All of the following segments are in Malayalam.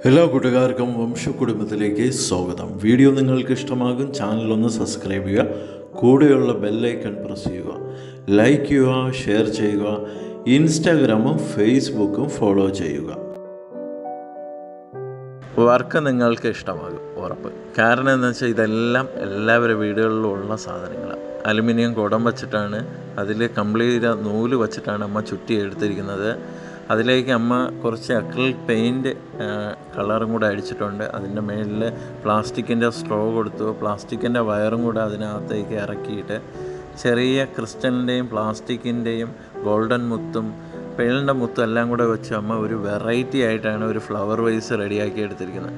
എല്ലാ കൂട്ടുകാർക്കും വംശകുടുംബത്തിലേക്ക് സ്വാഗതം വീഡിയോ നിങ്ങൾക്ക് ഇഷ്ടമാകും ചാനൽ ഒന്ന് സബ്സ്ക്രൈബ് ചെയ്യുക കൂടെയുള്ള ബെല്ലൈക്കൺ പ്രസ് ചെയ്യുക ലൈക്ക് ചെയ്യുക ഷെയർ ചെയ്യുക ഇൻസ്റ്റാഗ്രാമും ഫേസ്ബുക്കും ഫോളോ ചെയ്യുക വർക്ക് നിങ്ങൾക്ക് ഇഷ്ടമാകും ഉറപ്പ് കാരണം എന്ന് വെച്ചാൽ ഇതെല്ലാം എല്ലാവരുടെ വീടുകളിലും ഉള്ള സാധനങ്ങളാണ് അലുമിനിയം കുടം വെച്ചിട്ടാണ് അതിൽ കംപ്ലീറ്റ് നൂല് വെച്ചിട്ടാണ് അമ്മ ചുറ്റി എടുത്തിരിക്കുന്നത് അതിലേക്ക് അമ്മ കുറച്ച് അക്രിലിക് പെയിൻറ്റ് കളറും കൂടെ അടിച്ചിട്ടുണ്ട് അതിൻ്റെ മേളിൽ പ്ലാസ്റ്റിക്കിൻ്റെ സ്ട്രോ കൊടുത്തു പ്ലാസ്റ്റിക്കിൻ്റെ വയറും കൂടെ അതിനകത്തേക്ക് ഇറക്കിയിട്ട് ചെറിയ ക്രിസ്റ്റലിൻ്റെയും പ്ലാസ്റ്റിക്കിൻ്റെയും ഗോൾഡൻ മുത്തും പേളിൻ്റെ മുത്തും എല്ലാം കൂടെ വെച്ച് അമ്മ ഒരു വെറൈറ്റി ആയിട്ടാണ് ഒരു ഫ്ലവർ വൈസ് റെഡിയാക്കി എടുത്തിരിക്കുന്നത്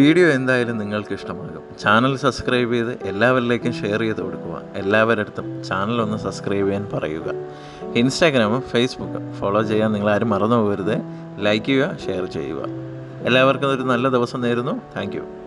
വീഡിയോ എന്തായാലും നിങ്ങൾക്ക് ഇഷ്ടമാകും ചാനൽ സബ്സ്ക്രൈബ് ചെയ്ത് എല്ലാവരിലേക്കും ഷെയർ ചെയ്ത് കൊടുക്കുക എല്ലാവരുടെ അടുത്തും ചാനൽ ഒന്ന് സബ്സ്ക്രൈബ് ചെയ്യാൻ പറയുക ഇൻസ്റ്റാഗ്രാമും ഫേസ്ബുക്കും ഫോളോ ചെയ്യാൻ നിങ്ങൾ ആരും മറന്നു പോകരുത് ലൈക്ക് ചെയ്യുക ഷെയർ ചെയ്യുക എല്ലാവർക്കും ഒരു നല്ല ദിവസം നേരുന്നു താങ്ക്